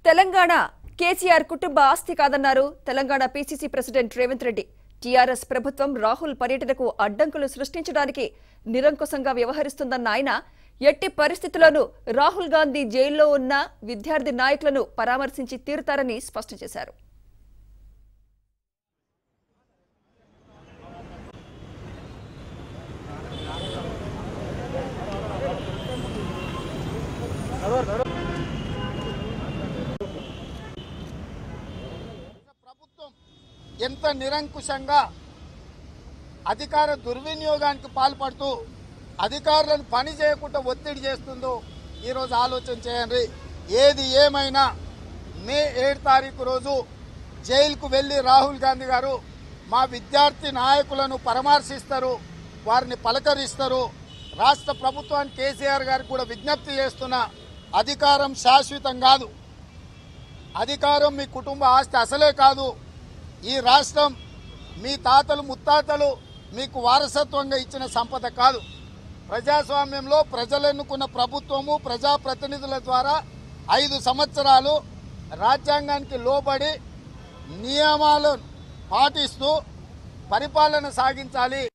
తెలంగాణ కేసీఆర్ కుటుంబ ఆస్తి కాదన్నారు Telangana PCC president Revanth Reddy TRS ప్రభుత్వం రాహుల్ పర్యటనకు అడ్డంకులు సృష్టించడానికి నిరంకుశంగా వ్యవహరిస్తుందన్న ఆయన ఎట్టి పరిస్థితుల్లోనూ రాహుల్ గాంధీ జైల్లో ఉన్న విద్యార్థి నాయకులను పరామర్శించి తీరుతారని స్పష్టం చేశారు ప్రభుత్వం ఎంత నిరంకుశంగా అధికార దుర్వినియోగానికి పాల్పడుతూ అధికారులను పని చేయకుండా ఒత్తిడి చేస్తుందో ఈరోజు ఆలోచన చేయండి ఏది ఏమైనా మే ఏడు తారీఖు రోజు జైలుకు వెళ్ళి రాహుల్ గాంధీ గారు మా విద్యార్థి నాయకులను పరామర్శిస్తారు వారిని పలకరిస్తారు రాష్ట్ర ప్రభుత్వానికి కేసీఆర్ గారికి కూడా విజ్ఞప్తి చేస్తున్న అధికారం శాశ్వతం కాదు అధికారం మీ కుటుంబ ఆస్తి అసలే కాదు ఈ రాష్ట్రం మీ తాతలు ముత్తాతలు మీకు వారసత్వంగా ఇచ్చిన సంపద కాదు ప్రజాస్వామ్యంలో ప్రజలు ఎన్నుకున్న ప్రభుత్వము ప్రజాప్రతినిధుల ద్వారా ఐదు సంవత్సరాలు రాజ్యాంగానికి లోబడి నియమాలను పాటిస్తూ పరిపాలన సాగించాలి